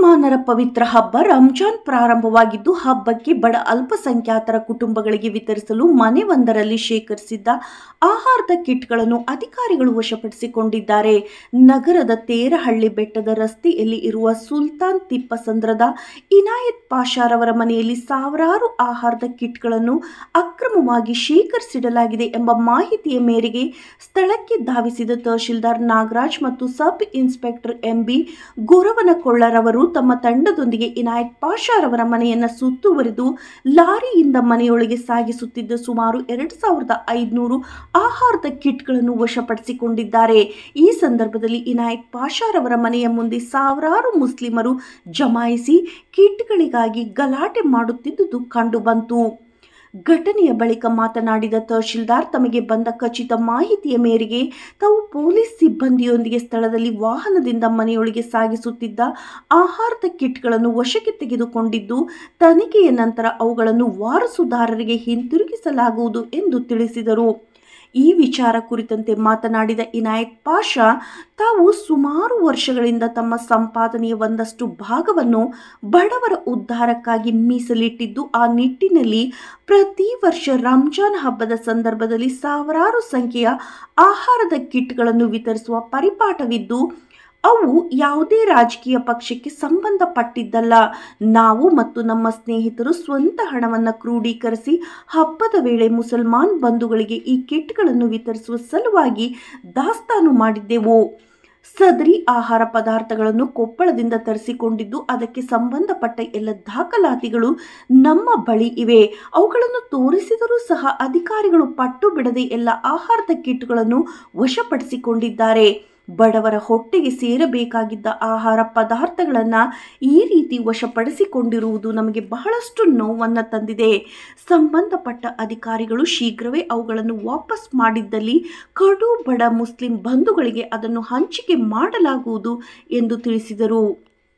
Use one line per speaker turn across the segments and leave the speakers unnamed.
ಮುಸಲ್ಮಾನರ ಪವಿತ್ರ ಹಬ್ಬ ರಂಜಾನ್ ಪ್ರಾರಂಭವಾಗಿದ್ದು ಹಬ್ಬಕ್ಕೆ ಬಡ ಅಲ್ಪಸಂಖ್ಯಾತರ ಕುಟುಂಬಗಳಿಗೆ ವಿತರಿಸಲು ಮನೆಯೊಂದರಲ್ಲಿ ಶೇಖರಿಸಿದ್ದ ಆಹಾರದ ಕಿಟ್ಗಳನ್ನು ಅಧಿಕಾರಿಗಳು ವಶಪಡಿಸಿಕೊಂಡಿದ್ದಾರೆ ನಗರದ ತೇರಹಳ್ಳಿ ಬೆಟ್ಟದ ರಸ್ತೆಯಲ್ಲಿ ಇರುವ ಸುಲ್ತಾನ್ ತಿಪ್ಪಸಂದ್ರದ ಇನಾಯತ್ ಪಾಷಾರವರ ಮನೆಯಲ್ಲಿ ಸಾವಿರಾರು ಆಹಾರದ ಕಿಟ್ಗಳನ್ನು ಅಕ್ರಮವಾಗಿ ಶೇಖರಿಸಿಡಲಾಗಿದೆ ಎಂಬ ಮಾಹಿತಿಯ ಮೇರೆಗೆ ಸ್ಥಳಕ್ಕೆ ಧಾವಿಸಿದ ತಹಶೀಲ್ದಾರ್ ನಾಗರಾಜ್ ಮತ್ತು ಸಬ್ ಇನ್ಸ್ಪೆಕ್ಟರ್ ಎಂಬಿ ಗುರವನಕೊಳ್ಳರವರು ತಮ್ಮ ತಂಡದೊಂದಿಗೆ ಇನಾಯತ್ ಪಾಷಾರವರ ಮನೆಯನ್ನ ಸುತ್ತುವರಿದು ಲಾರಿಯಿಂದ ಮನೆಯೊಳಗೆ ಸಾಗಿಸುತ್ತಿದ್ದ ಸುಮಾರು ಎರಡು ಸಾವಿರದ ಐದುನೂರು ಆಹಾರದ ಕಿಟ್ಗಳನ್ನು ವಶಪಡಿಸಿಕೊಂಡಿದ್ದಾರೆ ಈ ಸಂದರ್ಭದಲ್ಲಿ ಇನಾಯತ್ ಪಾಷಾರವರ ಮನೆಯ ಮುಂದೆ ಸಾವಿರಾರು ಮುಸ್ಲಿಮರು ಜಮಾಯಿಸಿ ಕಿಟ್ಗಳಿಗಾಗಿ ಗಲಾಟೆ ಮಾಡುತ್ತಿದ್ದುದು ಕಂಡುಬಂತು ಘಟನೆಯ ಬಳಿಕ ಮಾತನಾಡಿದ ತಹಶೀಲ್ದಾರ್ ತಮಗೆ ಬಂದ ಖಚಿತ ಮಾಹಿತಿಯ ಮೇರೆಗೆ ತಾವು ಪೊಲೀಸ್ ಸಿಬ್ಬಂದಿಯೊಂದಿಗೆ ಸ್ಥಳದಲ್ಲಿ ವಾಹನದಿಂದ ಮನೆಯೊಳಗೆ ಸಾಗಿಸುತ್ತಿದ್ದ ಆಹಾರದ ಕಿಟ್ಗಳನ್ನು ವಶಕ್ಕೆ ತೆಗೆದುಕೊಂಡಿದ್ದು ತನಿಖೆಯ ನಂತರ ಅವುಗಳನ್ನು ವಾರಸುದಾರರಿಗೆ ಹಿಂತಿರುಗಿಸಲಾಗುವುದು ಎಂದು ತಿಳಿಸಿದರು ಈ ವಿಚಾರ ಕುರಿತಂತೆ ಮಾತನಾಡಿದ ಇನಾಯತ್ ಪಾಷಾ ತಾವು ಸುಮಾರು ವರ್ಷಗಳಿಂದ ತಮ್ಮ ಸಂಪಾದನೆಯ ಒಂದಷ್ಟು ಭಾಗವನ್ನು ಬಡವರ ಉದ್ಧಾರಕ್ಕಾಗಿ ಮೀಸಲಿಟ್ಟಿದ್ದು ಆ ನಿಟ್ಟಿನಲ್ಲಿ ಪ್ರತಿ ವರ್ಷ ರಂಜಾನ್ ಹಬ್ಬದ ಸಂದರ್ಭದಲ್ಲಿ ಸಾವಿರಾರು ಸಂಖ್ಯೆಯ ಆಹಾರದ ಕಿಟ್ಗಳನ್ನು ವಿತರಿಸುವ ಪರಿಪಾಠವಿದ್ದು ಅವು ಯಾವುದೇ ರಾಜಕೀಯ ಪಕ್ಷಕ್ಕೆ ಸಂಬಂಧಪಟ್ಟಿದ್ದಲ್ಲ ನಾವು ಮತ್ತು ನಮ್ಮ ಸ್ನೇಹಿತರು ಸ್ವಂತ ಹಣವನ್ನು ಕ್ರೋಢೀಕರಿಸಿ ಹಬ್ಬದ ವೇಳೆ ಮುಸಲ್ಮಾನ್ ಬಂಧುಗಳಿಗೆ ಈ ಕಿಟ್ಗಳನ್ನು ವಿತರಿಸುವ ಸಲುವಾಗಿ ದಾಸ್ತಾನು ಮಾಡಿದ್ದೆವು ಸದರಿ ಆಹಾರ ಪದಾರ್ಥಗಳನ್ನು ಕೊಪ್ಪಳದಿಂದ ತರಿಸಿಕೊಂಡಿದ್ದು ಅದಕ್ಕೆ ಸಂಬಂಧಪಟ್ಟ ಎಲ್ಲ ದಾಖಲಾತಿಗಳು ನಮ್ಮ ಬಳಿ ಇವೆ ಅವುಗಳನ್ನು ತೋರಿಸಿದರೂ ಸಹ ಅಧಿಕಾರಿಗಳು ಪಟ್ಟು ಬಿಡದೆ ಎಲ್ಲ ಆಹಾರದ ಕಿಟ್ಗಳನ್ನು ವಶಪಡಿಸಿಕೊಂಡಿದ್ದಾರೆ ಬಡವರ ಹೊಟ್ಟೆಗೆ ಸೇರಬೇಕಾಗಿದ್ದ ಆಹಾರ ಪದಾರ್ಥಗಳನ್ನು ಈ ರೀತಿ ವಶಪಡಿಸಿಕೊಂಡಿರುವುದು ನಮಗೆ ಬಹಳಷ್ಟು ನೋವನ್ನು ತಂದಿದೆ ಸಂಬಂಧಪಟ್ಟ ಅಧಿಕಾರಿಗಳು ಶೀಘ್ರವೇ ಅವುಗಳನ್ನು ವಾಪಸ್ ಮಾಡಿದ್ದಲ್ಲಿ ಕಡು ಬಡ ಮುಸ್ಲಿಂ ಬಂಧುಗಳಿಗೆ ಅದನ್ನು ಹಂಚಿಕೆ ಮಾಡಲಾಗುವುದು ಎಂದು ತಿಳಿಸಿದರು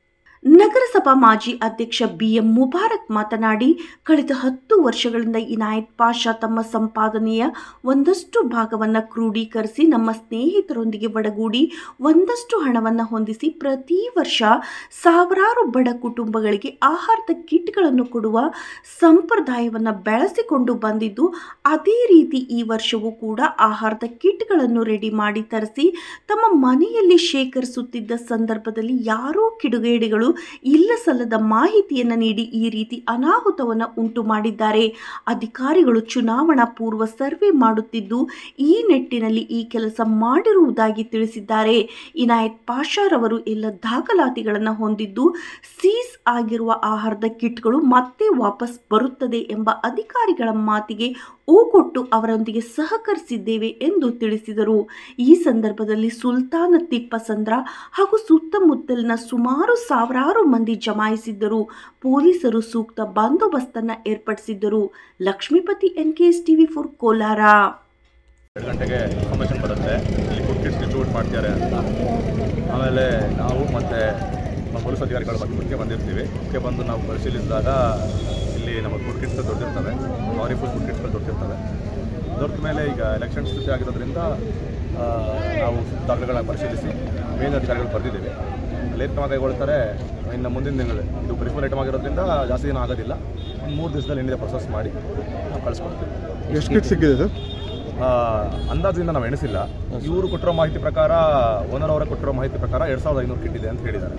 ನಗರಸಭಾ ಮಾಜಿ ಅಧ್ಯಕ್ಷ ಬಿ ಎಂ ಮುಬಾರಕ್ ಮಾತನಾಡಿ ಕಳೆದ ಹತ್ತು ವರ್ಷಗಳಿಂದ ಇನಾಯತ್ ಪಾಷಾ ತಮ್ಮ ಸಂಪಾದನೆಯ ಒಂದಷ್ಟು ಭಾಗವನ್ನು ಕ್ರೋಢೀಕರಿಸಿ ನಮ್ಮ ಸ್ನೇಹಿತರೊಂದಿಗೆ ಒಡಗೂಡಿ ಒಂದಷ್ಟು ಹಣವನ್ನು ಹೊಂದಿಸಿ ಪ್ರತಿ ವರ್ಷ ಸಾವಿರಾರು ಬಡ ಕುಟುಂಬಗಳಿಗೆ ಆಹಾರದ ಕಿಟ್ಗಳನ್ನು ಕೊಡುವ ಸಂಪ್ರದಾಯವನ್ನು ಬೆಳೆಸಿಕೊಂಡು ಬಂದಿದ್ದು ಅದೇ ರೀತಿ ಈ ವರ್ಷವೂ ಕೂಡ ಆಹಾರದ ಕಿಟ್ಗಳನ್ನು ರೆಡಿ ಮಾಡಿ ತರಿಸಿ ತಮ್ಮ ಮನೆಯಲ್ಲಿ ಶೇಖರಿಸುತ್ತಿದ್ದ ಸಂದರ್ಭದಲ್ಲಿ ಯಾರೋ ಕಿಡುಗೇಡಿಗಳು ಇಲ್ಲ ಸಲ್ಲದ ಮಾಹಿತಿಯನ್ನು ನೀಡಿ ಈ ರೀತಿ ಅನಾಹುತವನ್ನು ಉಂಟು ಮಾಡಿದ್ದಾರೆ ಅಧಿಕಾರಿಗಳು ಚುನಾವಣಾ ಪೂರ್ವ ಸರ್ವೆ ಮಾಡುತ್ತಿದ್ದು ಈ ನಿಟ್ಟಿನಲ್ಲಿ ಈ ಕೆಲಸ ಮಾಡಿರುವುದಾಗಿ ತಿಳಿಸಿದ್ದಾರೆ ಇನಾಯತ್ ಪಾಷಾರವರು ಎಲ್ಲ ದಾಖಲಾತಿಗಳನ್ನು ಹೊಂದಿದ್ದು ಸೀಸ್ ಆಗಿರುವ ಆಹಾರದ ಕಿಟ್ಗಳು ಮತ್ತೆ ವಾಪಸ್ ಬರುತ್ತದೆ ಎಂಬ ಅಧಿಕಾರಿಗಳ ಮಾತಿಗೆ ಓಗೊಟ್ಟು ಅವರೊಂದಿಗೆ ಸಹಕರಿಸಿದ್ದೇವೆ ಎಂದು ತಿಳಿಸಿದರು ಈ ಸಂದರ್ಭದಲ್ಲಿ ಸುಲ್ತಾನ ತಿಪ್ಪಸಂದ್ರ ಹಾಗೂ ಸುತ್ತಮುತ್ತಲಿನ ಸುಮಾರು ಸಾವಿರಾರು ಮಂದಿ ಜಮಾಯಿಸಿದ್ದರು ಪೊಲೀಸರು ಸೂಕ್ತ ಬಂದೋಬಸ್ತನ್ನು ಏರ್ಪಡಿಸಿದ್ದರು Lakshmipathi N K S TV four Kolar
ಎರಡು ಗಂಟೆಗೆ ಇನ್ಫಾರ್ಮೇಷನ್ ಬರುತ್ತೆ ಇಲ್ಲಿ ಫುಡ್ ಕಿಟ್ಸ್ ಡಿಸ್ಟ್ರಿಬ್ಯೂಟ್ ಮಾಡ್ತಾರೆ ಅಂತ ಆಮೇಲೆ ನಾವು ಮತ್ತು ನಮ್ಮ ಪೊಲೀಸ್ ಅಧಿಕಾರಿಗಳು ಬಂದ್ಬಿಟ್ಟಿಗೆ ಬಂದಿರ್ತೀವಿ ಇದಕ್ಕೆ ಬಂದು ನಾವು ಪರಿಶೀಲಿಸಿದಾಗ ಇಲ್ಲಿ ನಮ್ಮ ಫುಡ್ ಕಿಟ್ಸ್ ದೊಡ್ಡಿರ್ತವೆ ಸಾರಿ ಫುಡ್ ಫುಡ್ ಕಿಟ್ಸ್ಗಳು ದೊಡ್ಡಿರ್ತವೆ ದೊಡ್ಡ ಮೇಲೆ ಈಗ ಎಲೆಕ್ಷನ್ ಸ್ಥಿತಿ ಆಗಿರೋದ್ರಿಂದ ಆ, ನಾವು ದಾಖಲೆಗಳನ್ನ ಪರಿಶೀಲಿಸಿ ಮೇಲಧಿಕಾರಿಗಳು ಬರೆದಿದ್ದೇವೆ ಅಲ್ಲಿ ಏನು ಕ್ರಮ ಕೈಗೊಳ್ತಾರೆ ಇನ್ನು ಮುಂದಿನ ದಿನಗಳು ಇದು ಪ್ರಿನ್ಸಿಪಲ್ ಐಟಮ್ ಆಗಿರೋದ್ರಿಂದ ಜಾಸ್ತಿ ದಿನ ಆಗೋದಿಲ್ಲ ಒಂದು ಮೂರು ದಿವಸದಲ್ಲಿ ಏನಿದೆ ಪ್ರೊಸೆಸ್ ಮಾಡಿ ನಾವು ಕಳಿಸ್ಕೊಡ್ತೀವಿ
ಎಷ್ಟು ಕಿಟ್ ಸಿಕ್ಕಿದೆ ಇದು
ಆ, ಅಂದಾಜಿಂದ ನಾವು ಎಣಿಸಿಲ್ಲ ಇವರು ಕೊಟ್ಟಿರೋ ಮಾಹಿತಿ ಪ್ರಕಾರ ಓನರ್ ಅವರ ಕೊಟ್ಟಿರೋ ಮಾಹಿತಿ ಪ್ರಕಾರ ಎರಡ್ ಸಾವಿರದ ಐನೂರು ಕಿಟ್ ಇದೆ ಅಂತ ಹೇಳಿದ್ದಾರೆ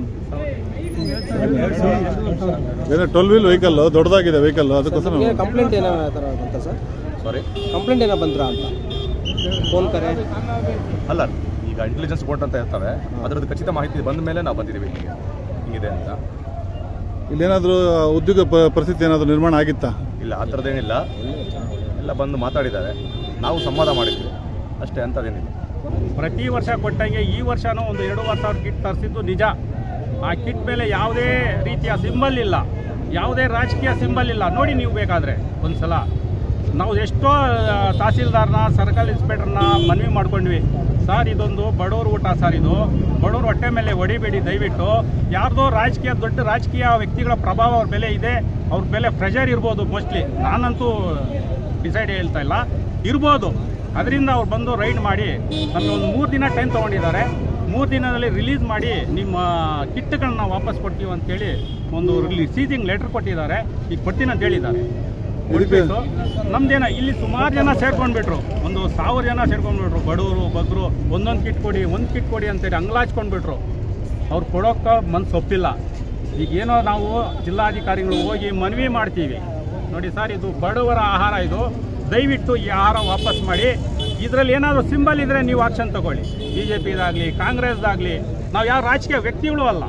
ಏನೋ ಟ್ವೆಲ್ ವೀಲ್ ವೆಹಿಕಲ್ ದೊಡ್ಡದಾಗಿದೆ ವೆಹಿಕಲ್ ಅದಕ್ಕೋಸ್ಕರ
ನಿಮಗೆ ಕಂಪ್ಲೇಂಟ್ ಏನೋ ಥರ ಬಂತ ಸರ್
ಸಾರಿ
ಕಂಪ್ಲೇಂಟ್ ಏನೋ ಬಂದ್ರಾ ಅಂತ ಫೋನ್ ಕರೆ
ಅಲ್ಲ ಈಗ ಇಂಟೆಲಿಜೆನ್ಸ್ ರಿಪೋರ್ಟ್ ಅಂತ ಇರ್ತವೆ ಅದರದ್ದು ಖಚಿತ ಮಾಹಿತಿ ಬಂದ ಮೇಲೆ ನಾವು ಬಂದಿದ್ದೀವಿ ಇಲ್ಲಿಗೆ ಹಿಂಗಿದೆ ಅಂತ
ಇಲ್ಲೇನಾದರೂ ಉದ್ಯೋಗ ಪ- ಪರಿಸ್ಥಿತಿ ಏನಾದರೂ ನಿರ್ಮಾಣ ಆಗಿತ್ತಾ
ಇಲ್ಲ ಆ ಥರದ್ದೇನಿಲ್ಲ ಎಲ್ಲ ಬಂದು ಮಾತಾಡಿದ್ದಾರೆ ನಾವು ಸಂವಾದ ಮಾಡಿದ್ವಿ ಅಷ್ಟೇ ಅಂಥದ್ದೇನಿಲ್ಲ
ಪ್ರತಿ ವರ್ಷ ಕೊಟ್ಟಂಗೆ ಈ ವರ್ಷನೂ ಒಂದು ಎರಡೂವರೆ ಸಾವಿರ ಕಿಟ್ ತರಿಸಿದ್ದು ನಿಜ ಆ ಕಿಟ್ ಮೇಲೆ ಯಾವುದೇ ರೀತಿಯ ಸಿಂಬಲ್ ಇಲ್ಲ ಯಾವುದೇ ರಾಜಕೀಯ ಸಿಂಬಲ್ ಇಲ್ಲ ನೋಡಿ ನೀವು ಬೇಕಾದರೆ ಒಂದು ಸಲ ನಾವು ಎಷ್ಟೋ ಆ, ತಹಸೀಲ್ದಾರ್ನ ಸರ್ಕಲ್ ಇನ್ಸ್ಪೆಕ್ಟರ್ನ ಮನವಿ ಮಾಡ್ಕೊಂಡ್ವಿ ಸರ್ ಇದೊಂದು ಬಡವ್ರ ಊಟ ಸರ್ ಇದು ಬಡವ್ರ ಹೊಟ್ಟೆ ಮೇಲೆ ಹೊಡಿಬೇಡಿ ದಯವಿಟ್ಟು ಯಾರ್ದೋ ರಾಜಕೀಯ ದೊಡ್ಡ ರಾಜಕೀಯ ವ್ಯಕ್ತಿಗಳ ಪ್ರಭಾವ ಅವ್ರ ಬೆಲೆ ಇದೆ ಅವ್ರ ಬೆಲೆ ಪ್ರೆಷರ್ ಇರ್ಬೋದು ಮೋಸ್ಟ್ಲಿ ನಾನಂತೂ ಡಿಸೈಡ್ ಹೇಳ್ತಾ ಇಲ್ಲ ಇರ್ಬೋದು ಅದರಿಂದ ಅವ್ರು ಬಂದು ರೈಡ್ ಮಾಡಿ ನಮಗೆ ಒಂದು ಮೂರು ದಿನ ಟೈಮ್ ತೊಗೊಂಡಿದ್ದಾರೆ ಮೂರು ದಿನದಲ್ಲಿ ರಿಲೀಸ್ ಮಾಡಿ ನಿಮ್ಮ ಕಿಟ್ಗಳನ್ನ ವಾಪಸ್ ಕೊಡ್ತೀವಿ ಅಂತೇಳಿ ಒಂದು ಸೀಸಿಂಗ್ ಲೆಟರ್ ಕೊಟ್ಟಿದ್ದಾರೆ ಈಗ ಕೊಡ್ತೀನಿ ಅಂತ ಹೇಳಿದ್ದಾರೆ ಕೊಟ್ಬಿಟ್ಟು ನಮ್ದೇನ ಇಲ್ಲಿ ಸುಮಾರು ಜನ ಸೇರ್ಕೊಂಡ್ಬಿಟ್ರು ಒಂದು ಸಾವಿರ ಜನ ಸೇರ್ಕೊಂಡ್ಬಿಟ್ರು ಬಡವರು ಬಗ್ರು ಒಂದೊಂದು ಕಿಟ್ ಕೊಡಿ ಒಂದು ಕಿಟ್ ಕೊಡಿ ಅಂತೇಳಿ ಅಂಗ್ಲಾಚ್ಕೊಂಡ್ಬಿಟ್ರು ಅವ್ರು ಕೊಡೋಕೆ ಮನ್ಸು ಒಪ್ಪಿಲ್ಲ ಈಗ ಏನೋ ನಾವು ಜಿಲ್ಲಾಧಿಕಾರಿಗಳು ಹೋಗಿ ಮನವಿ ಮಾಡ್ತೀವಿ ನೋಡಿ ಸರ್ ಇದು ಬಡವರ ಆಹಾರ ಇದು ದಯವಿಟ್ಟು ಈ ಆಹಾರ ವಾಪಸ್ ಮಾಡಿ ಇದರಲ್ಲಿ ಏನಾದರೂ ಸಿಂಬಲ್ ಇದ್ದರೆ ನೀವು ಆಕ್ಷನ್ ತಗೊಳ್ಳಿ ಬಿ ಜೆ ಪಿದಾಗಲಿ ಕಾಂಗ್ರೆಸ್ದಾಗಲಿ ನಾವು ಯಾವ ರಾಜಕೀಯ ವ್ಯಕ್ತಿಗಳು ಅಲ್ಲ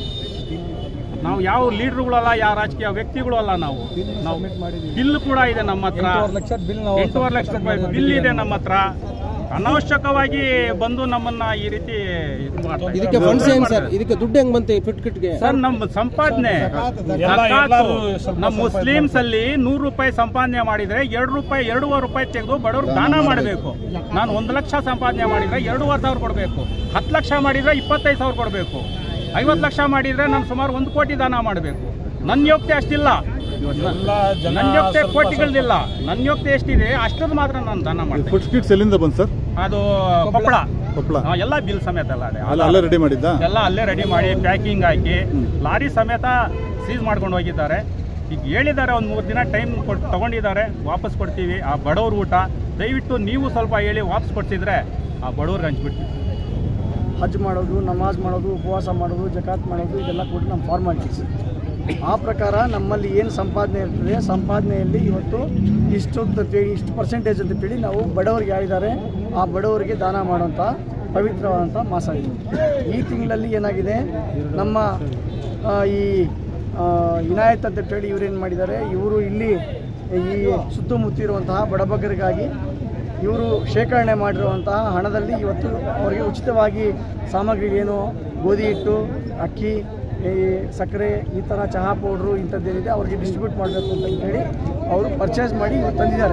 ನಾವು ಯಾವ ಲೀಡ್ರುಗಳಲ್ಲ ಯಾವ ರಾಜಕೀಯ ವ್ಯಕ್ತಿಗಳು ಅಲ್ಲ ನಾವು ನಾವು ಬಿಲ್ ಕೂಡ ಇದೆ ನಮ್ಮ ಹತ್ರ
ಲಕ್ಷ ಬಿಲ್ ನಾವು
ಎಂಟೂವರೆ ಲಕ್ಷ ರೂಪಾಯಿ ಬಿಲ್ ಇದೆ ನಮ್ಮ ಹತ್ರ ಅನಾವಶ್ಯಕವಾಗಿ ಬಂದು ನಮ್ಮನ್ನ ಈ ರೀತಿ ಇದು ಮಾಡ್ತಾ ಇದ್ದಾರೆ.
ಇದಕ್ಕೆ ಫಂಡ್ಸ್ ಏನ್ ಸರ್ ಇದಕ್ಕೆ ದುಡ್ಡು ಹೆಂಗ್ ಬಂತು ಈ ಫಿಟ್ ಕಿಟ್ಗೆ
ಸರ್ ನಮ್ಮ ಸಂಪಾದನೆ ನಮ್ಮ ಮುಸ್ಲಿಮ್ಸ್ ಅಲ್ಲಿ ನೂರು ರೂಪಾಯಿ ಸಂಪಾದನೆ ಮಾಡಿದ್ರೆ ಎರಡು ರೂಪಾಯಿ ಎರಡೂವರೆ ರೂಪಾಯಿ ತೆಗೆದು ಬಡವ್ರಿಗೆ ದಾನ ಮಾಡಬೇಕು ನಾನು ಒಂದು ಲಕ್ಷ ಸಂಪಾದನೆ ಮಾಡಿದ್ರೆ ಎರಡೂವರೆ ಸಾವಿರ ಕೊಡಬೇಕು ಹತ್ತು ಲಕ್ಷ ಮಾಡಿದ್ರೆ ಇಪ್ಪತ್ತೈದು ಸಾವಿರ ಕೊಡಬೇಕು ಐವತ್ತು ಲಕ್ಷ ಮಾಡಿದ್ರೆ ನಾನು ಸುಮಾರು ಒಂದು ಕೋಟಿ ದಾನ ಮಾಡಬೇಕು ನನ್ನ ಯೋಗ್ಯತೆ ಅಷ್ಟಿಲ್ಲ ನನ್ನ ಯೋಗ್ಯತೆ ಕೋಟಿಗಳದಿಲ್ಲ ನನ್ನ ಯೋಗ್ಯತೆ ಎಷ್ಟಿದೆ ಅಷ್ಟದ್ದು ಮಾತ್ರ ನಾನು ದಾನ ಮಾಡ್ತೀನಿ
ಫುಡ್ ಕಿಟ್ಸ್ ಎಲ್ಲಿಂದ ಬಂತು ಸರ್
ಅದು ಕೊಪ್ಪಳ
ಕೊಪ್ಪಳ
ಹಾ, ಎಲ್ಲ ಬಿಲ್ ಸಮೇತ ಎಲ್ಲ ಅದೇ.
ಅಲ್ಲ ಅಲ್ಲೇ ರೆಡಿ ಮಾಡಿದ್ದ
ಎಲ್ಲ ಅಲ್ಲೇ ರೆಡಿ ಮಾಡಿ ಪ್ಯಾಕಿಂಗ್ ಹಾಕಿ ಲಾರಿ ಸಮೇತ ಸೀಸ್ ಮಾಡ್ಕೊಂಡು ಹೋಗಿದ್ದಾರೆ ಈಗ ಹೇಳಿದ್ದಾರೆ ಒಂದು ಮೂರು ದಿನ ಟೈಮ್ ಕೊಟ್ಟು ತಗೊಂಡಿದ್ದಾರೆ ವಾಪಸ್ ಕೊಡ್ತೀವಿ ಆ ಬಡವ್ರ ಊಟ ದಯವಿಟ್ಟು ನೀವು ಸ್ವಲ್ಪ ಹೇಳಿ ವಾಪಸ್ ಕೊಡ್ತಿದ್ರೆ ಆ ಬಡವ್ರಿಗೆ ಹಂಚ್ಬಿಡ್ತೀವಿ
ಹಜ್ ಮಾಡೋದು ನಮಾಜ್ ಮಾಡೋದು ಉಪವಾಸ ಮಾಡೋದು ಜಕಾತ್ ಮಾಡೋದು ಇದೆಲ್ಲ ಕೂಡ ನಮ್ಮ ಫಾರ್ಮಾಲಿಟೀಸ್ ಆ ಪ್ರಕಾರ ನಮ್ಮಲ್ಲಿ ಏನು ಸಂಪಾದನೆ ಇರ್ತದೆ ಸಂಪಾದನೆಯಲ್ಲಿ ಇವತ್ತು ಇಷ್ಟು ಅಂತ ಹೇಳಿ ಇಷ್ಟು ಪರ್ಸೆಂಟೇಜ್ ಅಂತ ಹೇಳಿ ನಾವು ಬಡವರಿಗೆ ಯಾರಿದ್ದಾರೆ ಆ ಬಡವರಿಗೆ ದಾನ ಮಾಡುವಂಥ ಪವಿತ್ರವಾದಂಥ ಮಾಸ ಇದು ಈ ತಿಂಗಳಲ್ಲಿ ಏನಾಗಿದೆ ನಮ್ಮ ಆ, ಈ ಆ, ಇನಾಯತ್ ಅಂತ ಹೇಳಿ ಇವರೇನು ಮಾಡಿದ್ದಾರೆ ಇವರು ಇಲ್ಲಿ ಈ ಸುತ್ತಮುತ್ತ ಇರುವಂತಹ ಬಡಬಗರಿಗಾಗಿ ಇವರು ಶೇಖರಣೆ ಮಾಡಿರುವಂತಹ ಹಣದಲ್ಲಿ ಇವತ್ತು ಅವರಿಗೆ ಉಚಿತವಾಗಿ ಸಾಮಗ್ರಿ ಏನು ಗೋಧಿ ಹಿಟ್ಟು ಅಕ್ಕಿ ಈ ಸಕ್ಕರೆ ಈ ಥರ ಚಹಾ ಪೌಡ್ರು ಇಂಥದ್ದೇನಿದೆ ಅವ್ರಿಗೆ ಡಿಸ್ಟ್ರಿಬ್ಯೂಟ್ ಮಾಡಬೇಕು ಅಂತ ಹೇಳಿ ಅವರು ಪರ್ಚೇಸ್ ಮಾಡಿ ಇವತ್ತು ತಂದಿದ್ದಾರೆ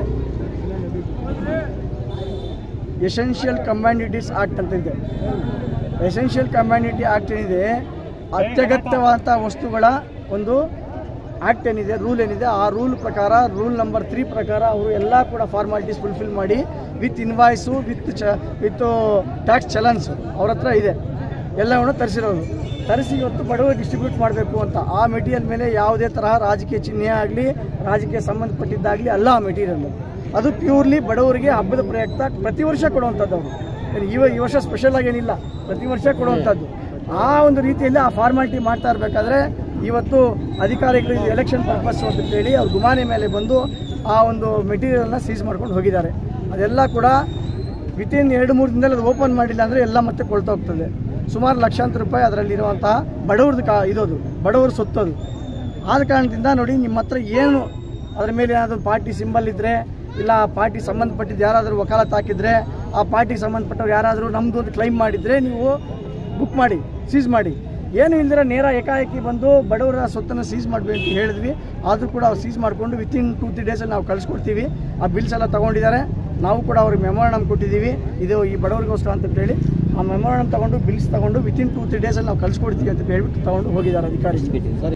ಎಸೆನ್ಷಿಯಲ್ ಕಮ್ಯಾನಿಟೀಸ್ ಆ್ಯಕ್ಟ್ ಅಂತ ಇದೆ ಎಸೆನ್ಷಿಯಲ್ ಕಮ್ಯಾನಿಟಿ ಆ್ಯಕ್ಟ್ ಏನಿದೆ ಅತ್ಯಗತ್ಯವಾದಂಥ ವಸ್ತುಗಳ ಒಂದು ಆ್ಯಕ್ಟ್ ಏನಿದೆ ರೂಲ್ ಏನಿದೆ ಆ ರೂಲ್ ಪ್ರಕಾರ ರೂಲ್ ನಂಬರ್ ತ್ರೀ ಪ್ರಕಾರ ಅವರು ಎಲ್ಲ ಕೂಡ ಫಾರ್ಮಾಲಿಟೀಸ್ ಫುಲ್ಫಿಲ್ ಮಾಡಿ ವಿತ್ ಇನ್ವಾಯ್ಸು ವಿತ್ ಚ ವಿತ್ ಟ್ಯಾಕ್ಸ್ ಚಲನ್ಸ್ ಅವ್ರ ಹತ್ರ ಇದೆ ಎಲ್ಲವನ್ನು ತರಿಸಿರೋದು ತರಿಸಿ ಇವತ್ತು ಬಡವರಿಗೆ ಡಿಸ್ಟ್ರಿಬ್ಯೂಟ್ ಮಾಡಬೇಕು ಅಂತ ಆ ಮೆಟೀರಿಯಲ್ ಮೇಲೆ ಯಾವುದೇ ತರಹ ರಾಜಕೀಯ ಚಿಹ್ನೆ ಆಗಲಿ ರಾಜಕೀಯ ಸಂಬಂಧಪಟ್ಟಿದ್ದಾಗಲಿ ಅಲ್ಲ ಆ ಮೆಟೀರಿಯಲ್ ಅದು ಪ್ಯೂರ್ಲಿ ಬಡವರಿಗೆ ಹಬ್ಬದ ಪ್ರಯುಕ್ತ ಪ್ರತಿ ವರ್ಷ ಕೊಡುವಂಥದ್ದು ಅವರು ಏನು ಈ ಈ ವರ್ಷ ಸ್ಪೆಷಲ್ ಆಗಿ ಏನಿಲ್ಲ ಪ್ರತಿ ವರ್ಷ ಕೊಡುವಂಥದ್ದು ಆ ಒಂದು ರೀತಿಯಲ್ಲಿ ಆ ಫಾರ್ಮಾಲಿಟಿ ಮಾಡ್ತಾ ಇರಬೇಕಾದ್ರೆ ಇವತ್ತು ಅಧಿಕಾರಿಗಳು ಇದು ಎಲೆಕ್ಷನ್ ಪರ್ಪಸ್ ಅಂತ ಹೇಳಿ ಅವ್ರ ಗುಮಾನಿ ಮೇಲೆ ಬಂದು ಆ ಒಂದು ಮೆಟೀರಿಯಲ್ನ ಸೀಸ್ ಮಾಡ್ಕೊಂಡು ಹೋಗಿದ್ದಾರೆ ಅದೆಲ್ಲ ಕೂಡ ವಿತಿನ್ ಎರಡು ಮೂರು ದಿನದಲ್ಲಿ ಅದು ಓಪನ್ ಮಾಡಿಲ್ಲ ಅಂದರೆ ಎಲ್ಲ ಮತ್ತೆ ಕೊಳ್ತಾ ಹೋಗ್ತದೆ ಸುಮಾರು ಲಕ್ಷಾಂತರ ರೂಪಾಯಿ ಅದರಲ್ಲಿರುವಂತಹ ಬಡವ್ರದ್ದು ಕಾ ಇರೋದು ಬಡವ್ರ ಸೊತ್ತದು ಆದ ಕಾರಣದಿಂದ ನೋಡಿ ನಿಮ್ಮ ಹತ್ರ ಏನು ಅದ್ರ ಮೇಲೆ ಏನಾದರೂ ಪಾರ್ಟಿ ಸಿಂಬಲ್ ಇದ್ದರೆ ಇಲ್ಲ ಆ ಪಾರ್ಟಿ ಸಂಬಂಧಪಟ್ಟಿದ್ದು ಯಾರಾದರೂ ವಕಾಲತ್ ಹಾಕಿದರೆ ಆ ಪಾರ್ಟಿಗೆ ಸಂಬಂಧಪಟ್ಟವ್ರು ಯಾರಾದರೂ ನಮ್ಮದು ಒಂದು ಕ್ಲೈಮ್ ಮಾಡಿದರೆ ನೀವು ಬುಕ್ ಮಾಡಿ ಸೀಸ್ ಮಾಡಿ ಏನು ಇಲ್ದಿರ ನೇರ ಏಕಾಏಕಿ ಬಂದು ಬಡವರ ಸೊತ್ತನ್ನು ಸೀಸ್ ಮಾಡಬೇಕು ಅಂತ ಹೇಳಿದ್ವಿ ಆದರೂ ಕೂಡ ಅವ್ರು ಸೀಸ್ ಮಾಡಿಕೊಂಡು ವಿತಿನ್ ಟೂ ತ್ರೀ ಡೇಸಲ್ಲಿ ನಾವು ಕಳಿಸ್ಕೊಡ್ತೀವಿ ಆ ಬಿಲ್ಸ್ ಎಲ್ಲ ತೊಗೊಂಡಿದ್ದಾರೆ ನಾವು ಕೂಡ ಅವ್ರಿಗೆ ಮೆಮೋರಣಮ್ ಕೊಟ್ಟಿದ್ದೀವಿ ಇದು ಈ ಬಡವರಿಗೋಸ್ಕರ ಅಂತ ಹೇಳಿ ಆ ಮೆಮೋರಣಮ್ ತಗೊಂಡು ಬಿಲ್ಸ್ ತಗೊಂಡು ವಿತಿನ್ ಟೂ ತ್ರೀ ಡೇಸಲ್ಲಿ ನಾವು ಕಳಿಸ್ಕೊಡ್ತೀವಿ ಅಂತ ಹೇಳ್ಬಿಟ್ಟು ತಗೊಂಡು ಹೋಗಿದ್ದಾರೆ ಅಧಿಕಾರಿಗಳು